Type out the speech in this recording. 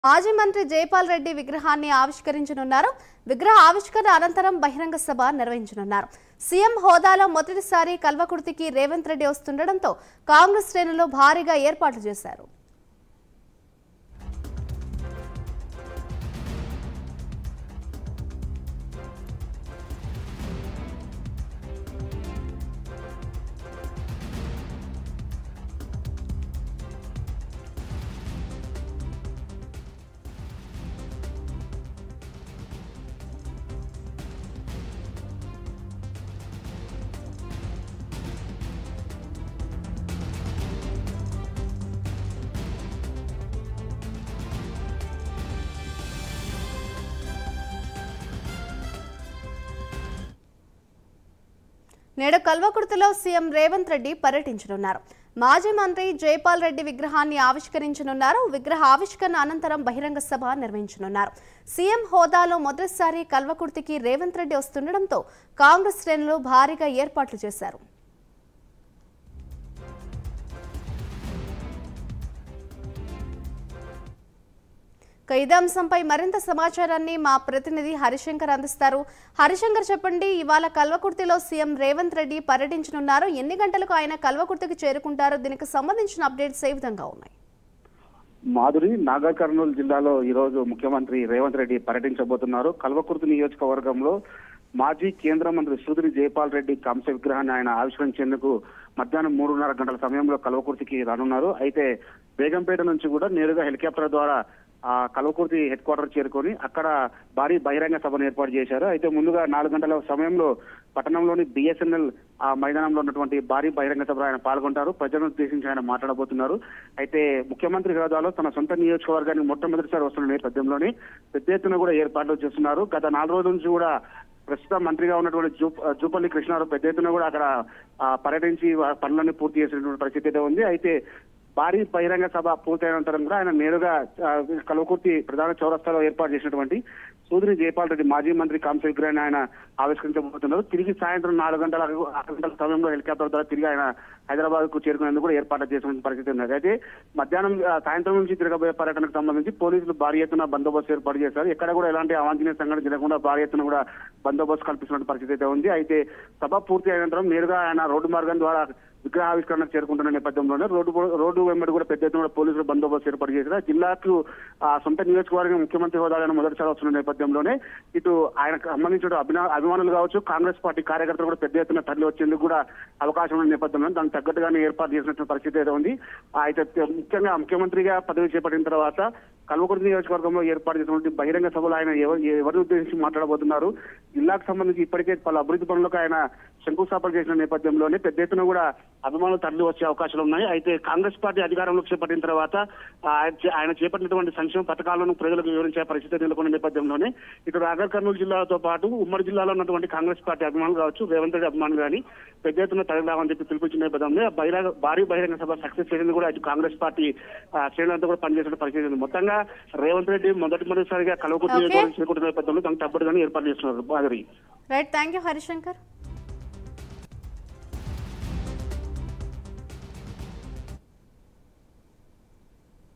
మాజీ మంత్రి జైపాల్ రెడ్డి విగ్రహాన్ని ఆవిష్కరించనున్నారు విగ్రహ ఆవిష్కరణ అనంతరం బహిరంగ సభ నిర్వహించనున్నారు సీఎం హోదాలో మొదటిసారి కల్వకుర్తికి రేవంత్ రెడ్డి వస్తుండటంతో కాంగ్రెస్ శ్రేణులు భారీగా ఏర్పాట్లు చేశారు నేడు కల్వకుర్తిలో సీఎం రేవంత్ రెడ్డి పర్యటించనున్నారు మాజీ మంత్రి జైపాల్ రెడ్డి విగ్రహాన్ని ఆవిష్కరించనున్నారు విగ్రహ ఆవిష్కరణ అనంతరం బహిరంగ సభ నిర్వహించనున్నారు సీఎం హోదాలో మొదటిసారి కల్వకుర్తికి రేవంత్ రెడ్డి వస్తుండటంతో కాంగ్రెస్ శ్రేణులు భారీగా ఏర్పాట్లు చేశారు ఇక ఇదే అంశంపై మరింత సమాచారాన్ని మా ప్రతినిధి హరిశంకర్ అందిస్తారు హరిశంకర్ చెప్పండి ఇవాళ కల్వకుర్తిలో సీఎం రేవంత్ రెడ్డి పర్యటించనున్నారు ఎన్ని గంటలకు ఆయన కల్వకుర్తికి చేరుకుంటారో దీనికి సంబంధించిన అప్డేట్స్ ఏ విధంగా ఉన్నాయి మాధురి నాగర్ కర్నూలు జిల్లాలో ఈ రోజు ముఖ్యమంత్రి రేవంత్ రెడ్డి పర్యటించబోతున్నారు కల్వకుర్తి నియోజకవర్గంలో మాజీ కేంద్ర మంత్రి సుధీర్ జైపాల్ రెడ్డి కాంస్య విగ్రహాన్ని ఆయన ఆవిష్కరించేందుకు మధ్యాహ్నం మూడున్నర గంటల సమయంలో కల్వకుర్తికి రానున్నారు అయితే బేగంపేట నుంచి కూడా నేరుగా హెలికాప్టర్ ద్వారా ఆ కల్వకుర్తి హెడ్ క్వార్టర్ చేరుకొని అక్కడ భారీ బహిరంగ సభను ఏర్పాటు చేశారు అయితే ముందుగా నాలుగు గంటల సమయంలో పట్టణంలోని బిఎస్ఎన్ఎల్ ఆ మైదానంలో ఉన్నటువంటి భారీ బహిరంగ సభలో ఆయన పాల్గొంటారు ప్రజలను ఉద్దేశించి ఆయన మాట్లాడబోతున్నారు అయితే ముఖ్యమంత్రి హోదాలో తన సొంత నియోజకవర్గానికి మొట్టమొదటిసారి వస్తున్న నేపథ్యంలోనే పెద్ద ఎత్తున కూడా ఏర్పాట్లు చేస్తున్నారు గత నాలుగు రోజుల నుంచి కూడా ప్రస్తుతం మంత్రిగా ఉన్నటువంటి జూ జూపల్లి కృష్ణారావు పెద్ద ఎత్తున కూడా అక్కడ ఆ, పర్యటించి ఆ పనులన్నీ పూర్తి చేసినటువంటి పరిస్థితి అయితే ఉంది అయితే భారీ బహిరంగ సభ పూర్తయిన అనంతరం కూడా ఆయన నేరుగా ఆ, కల్వకుర్తి ప్రధాన చౌరస్తాలో ఏర్పాటు చేసినటువంటి సూదిని జయపాల్ రెడ్డి మాజీ మంత్రి కాంస్య విగ్రహాన్ని ఆయన ఆవిష్కరించబోతున్నారు తిరిగి సాయంత్రం నాలుగు గంటల ఆరు గంటల సమయంలో హెలికాప్టర్ ద్వారా తిరిగి ఆయన హైదరాబాద్ కు చేరుకునేందుకు కూడా ఏర్పాట్లు చేసిన పరిస్థితి ఉన్నది అయితే మధ్యాహ్నం ఆ, సాయంత్రం నుంచి తిరగబోయే పర్యటనకు సంబంధించి పోలీసులు భారీ ఎత్తున బందోబస్తు ఏర్పాటు చేశారు ఎక్కడ కూడా ఎలాంటి అవాంఛనీయ సంఘటన జరగకుండా భారీ ఎత్తున కూడా బందోబస్తు కల్పిస్తున్న పరిస్థితి అయితే ఉంది అయితే సభ పూర్తి అనంతరం నేరుగా ఆయన రోడ్డు మార్గం ద్వారా విగ్రహావిష్కరణకు చేరుకుంటున్న నేపథ్యంలోనే రోడ్డు రోడ్డు వెంబడి కూడా పెద్ద ఎత్తున కూడా పోలీసులు బందోబస్తు ఏర్పాటు చేశారు జిల్లాకు ఆ సొంత నియోజకవర్గం ముఖ్యమంత్రి హోదాలను మొదటిసారి వస్తున్న నేపథ్యంలోనే ఇటు ఆయనకు సంబంధించిన అభినా అభిమానులు కావచ్చు కాంగ్రెస్ పార్టీ కార్యకర్తలు కూడా పెద్ద ఎత్తున తరలి వచ్చేందుకు కూడా అవకాశం ఉన్న నేపథ్యంలో దానికి తగ్గట్టుగానే ఏర్పాటు చేసినటువంటి పరిస్థితి అయితే ఉంది ఆ, అయితే ముఖ్యంగా ముఖ్యమంత్రిగా పదవి చేపట్టిన తర్వాత కల్వకుర్తి నియోజకవర్గంలో ఏర్పాటు చేసినటువంటి బహిరంగ సభలో ఆయన ఎవ- ఎవరిని ఉద్దేశించి మాట్లాడబోతున్నారు జిల్లాకు సంబంధించి ఇప్పటికే పలు అభివృద్ధి పనులకు ఆయన శంకుస్థాపన చేసిన నేపథ్యంలోనే పెద్ద ఎత్తున కూడా అభిమానులు తరలి వచ్చే అవకాశాలు ఉన్నాయి అయితే కాంగ్రెస్ పార్టీ అధికారంలోకి చేపట్టిన తర్వాత ఆ, ఆయన చే- ఆయన చేపట్టినటువంటి సంక్షేమ పథకాలను ప్రజలకు వివరించే పరిస్థితి నెలకొన్న నేపథ్యంలోనే ఇటు నాగర్ కర్నూలు జిల్లాతో పాటు ఉమ్మడి జిల్లాలో ఉన్నటువంటి కాంగ్రెస్ పార్టీ అభిమానులు కావచ్చు రేవంత్ రెడ్డి అభిమానులు కానీ పెద్ద ఎత్తున తరలిరామని చెప్పి పిలిపించిన నేపథ్యంలో ఆ బహిరంగ భారీ బహిరంగ సభ సక్సెస్ చేయడానికి కూడా ఇటు కాంగ్రెస్ పార్టీ ఆ, శ్రేణులంతా కూడా పనిచేసిన పరిస్థితి ఉంది మొత్తంగా రేవంత్ రెడ్డి మొదటి మొదటిసారిగా కలవకుర్తి Okay. నియోజకవర్గం చేరుకుంటున్న నేపథ్యంలో దానికి తప్పడుగానే ఏర్పాటు చేస్తున్నారు బాదరి రైట్ థ్యాంక్ యూ హరిశంకర్